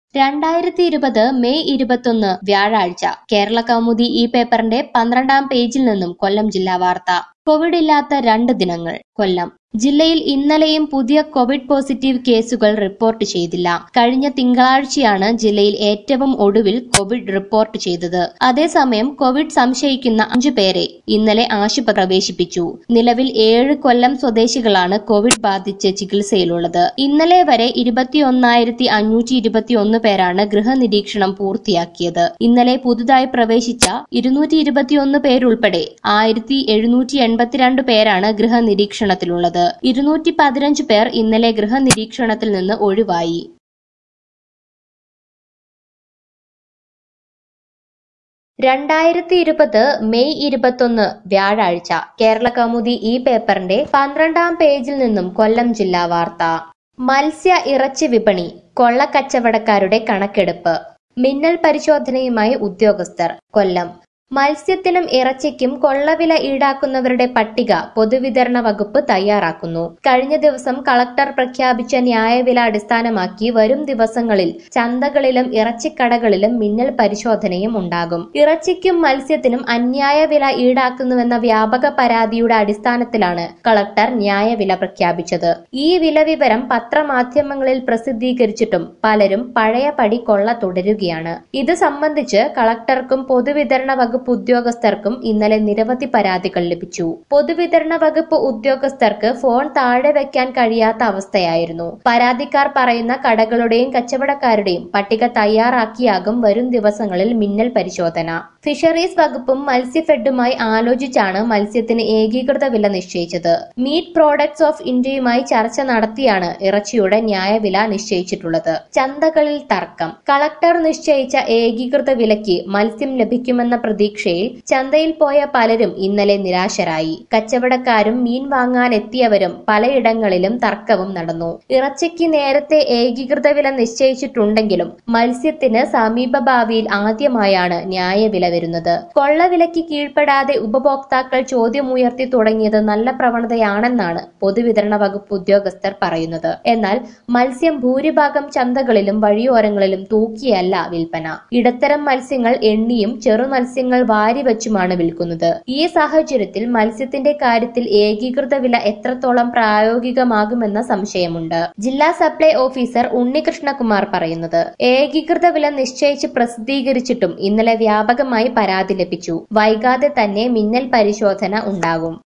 രണ്ടായിരത്തി ഇരുപത് മെയ് ഇരുപത്തൊന്ന് വ്യാഴാഴ്ച കേരള കൗമുദി ഈ പേപ്പറിന്റെ പന്ത്രണ്ടാം പേജിൽ നിന്നും കൊല്ലം ജില്ലാ വാർത്ത കോവിഡ് ഇല്ലാത്ത രണ്ട് ദിനങ്ങൾ കൊല്ലം ജില്ലയിൽ ഇന്നലെയും പുതിയ കോവിഡ് പോസിറ്റീവ് കേസുകൾ റിപ്പോർട്ട് ചെയ്തില്ല കഴിഞ്ഞ തിങ്കളാഴ്ചയാണ് ജില്ലയിൽ ഏറ്റവും ഒടുവിൽ കോവിഡ് റിപ്പോർട്ട് ചെയ്തത് അതേസമയം കോവിഡ് സംശയിക്കുന്ന അഞ്ചു പേരെ ഇന്നലെ ആശുപത്രി പ്രവേശിപ്പിച്ചു നിലവിൽ ഏഴ് കൊല്ലം സ്വദേശികളാണ് കോവിഡ് ബാധിച്ച് ചികിത്സയിലുള്ളത് ഇന്നലെ വരെ ഇരുപത്തിയൊന്നായിരത്തി അഞ്ഞൂറ്റി ഇരുപത്തിയൊന്ന് പേരാണ് ഗൃഹനിരീക്ഷണം പൂർത്തിയാക്കിയത് ഇന്നലെ പുതുതായി പ്രവേശിച്ച ഇരുന്നൂറ്റി ഇരുപത്തിയൊന്ന് പേരുൾപ്പെടെ ആയിരത്തി എഴുന്നൂറ്റി എൺപത്തിരണ്ട് പേരാണ് ഗൃഹനിരീക്ഷണത്തിലുള്ളത് ഇരുന്നൂറ്റി പതിനഞ്ച് പേർ ഇന്നലെ ഗൃഹനിരീക്ഷണത്തിൽ നിന്ന് ഒഴിവായി രണ്ടായിരത്തി ഇരുപത് മെയ് ഇരുപത്തൊന്ന് വ്യാഴാഴ്ച കേരള കൗമുദി ഈ പേപ്പറിന്റെ പന്ത്രണ്ടാം പേജിൽ നിന്നും കൊല്ലം ജില്ലാ വാർത്ത മത്സ്യ ഇറച്ചി വിപണി കൊള്ളക്കച്ചവടക്കാരുടെ കണക്കെടുപ്പ് മിന്നൽ പരിശോധനയുമായി ഉദ്യോഗസ്ഥർ കൊല്ലം മത്സ്യത്തിനും ഇറച്ചിക്കും കൊള്ളവില ഈടാക്കുന്നവരുടെ പട്ടിക പൊതുവിതരണ വകുപ്പ് തയ്യാറാക്കുന്നു കഴിഞ്ഞ ദിവസം കളക്ടർ പ്രഖ്യാപിച്ച ന്യായവില അടിസ്ഥാനമാക്കി വരും ദിവസങ്ങളിൽ ചന്തകളിലും ഇറച്ചിക്കടകളിലും മിന്നൽ പരിശോധനയും ഉണ്ടാകും ഇറച്ചിക്കും മത്സ്യത്തിനും അന്യായ വില ഈടാക്കുന്നുവെന്ന വ്യാപക പരാതിയുടെ അടിസ്ഥാനത്തിലാണ് കളക്ടർ ന്യായവില പ്രഖ്യാപിച്ചത് ഈ വില വിവരം പത്രമാധ്യമങ്ങളിൽ പ്രസിദ്ധീകരിച്ചിട്ടും പലരും പഴയ പടി കൊള്ള തുടരുകയാണ് ഇത് സംബന്ധിച്ച് കളക്ടർക്കും പൊതുവിതരണ വകുപ്പ് ഉദ്യോഗസ്ഥർക്കും ഇന്നലെ നിരവധി പരാതികൾ ലഭിച്ചു പൊതുവിതരണ വകുപ്പ് ഉദ്യോഗസ്ഥർക്ക് ഫോൺ താഴെ വെക്കാൻ കഴിയാത്ത അവസ്ഥയായിരുന്നു പരാതിക്കാർ പറയുന്ന കടകളുടെയും കച്ചവടക്കാരുടെയും പട്ടിക തയ്യാറാക്കിയാകും വരും ദിവസങ്ങളിൽ മിന്നൽ പരിശോധന ഫിഷറീസ് വകുപ്പും മത്സ്യഫെഡുമായി ആലോചിച്ചാണ് മത്സ്യത്തിന് ഏകീകൃത വില നിശ്ചയിച്ചത് മീറ്റ് പ്രോഡക്ട്സ് ഓഫ് ഇന്ത്യയുമായി ചർച്ച നടത്തിയാണ് ഇറച്ചിയുടെ ന്യായവില നിശ്ചയിച്ചിട്ടുള്ളത് ചന്തകളിൽ തർക്കം കളക്ടർ നിശ്ചയിച്ച ഏകീകൃത വിലയ്ക്ക് മത്സ്യം ലഭിക്കുമെന്ന പ്രതീക്ഷയിൽ ചന്തയിൽ പോയ പലരും ഇന്നലെ നിരാശരായി കച്ചവടക്കാരും മീൻ വാങ്ങാൻ എത്തിയവരും പലയിടങ്ങളിലും തർക്കവും നടന്നു ഇറച്ചിക്ക് നേരത്തെ ഏകീകൃത വില നിശ്ചയിച്ചിട്ടുണ്ടെങ്കിലും മത്സ്യത്തിന് സമീപ ഭാവിയിൽ ആദ്യമായാണ് ന്യായവില വരുന്നത് കൊള്ളവിലയ്ക്ക് കീഴ്പ്പെടാതെ ഉപഭോക്താക്കൾ ചോദ്യമുയർത്തി തുടങ്ങിയത് നല്ല പ്രവണതയാണെന്നാണ് പൊതുവിതരണ വകുപ്പ് ഉദ്യോഗസ്ഥർ പറയുന്നത് എന്നാൽ മത്സ്യം ഭൂരിഭാഗം ചന്തകളിലും വഴിയോരങ്ങളിലും തൂക്കിയല്ല വിൽപ്പന ഇടത്തരം മത്സ്യങ്ങൾ എണ്ണിയും ചെറു മത്സ്യങ്ങൾ വാരിവെച്ചുമാണ് വിൽക്കുന്നത് ഈ സാഹചര്യത്തിൽ മത്സ്യത്തിന്റെ കാര്യത്തിൽ ഏകീകൃത വില എത്രത്തോളം പ്രായോഗികമാകുമെന്ന സംശയമുണ്ട് ജില്ലാ സപ്ലൈ ഓഫീസർ ഉണ്ണികൃഷ്ണകുമാർ പറയുന്നത് ഏകീകൃത വില നിശ്ചയിച്ച് പ്രസിദ്ധീകരിച്ചിട്ടും ഇന്നലെ വ്യാപകമായി പരാതി ലഭിച്ചു വൈകാതെ തന്നെ മിന്നൽ പരിശോധന ഉണ്ടാകും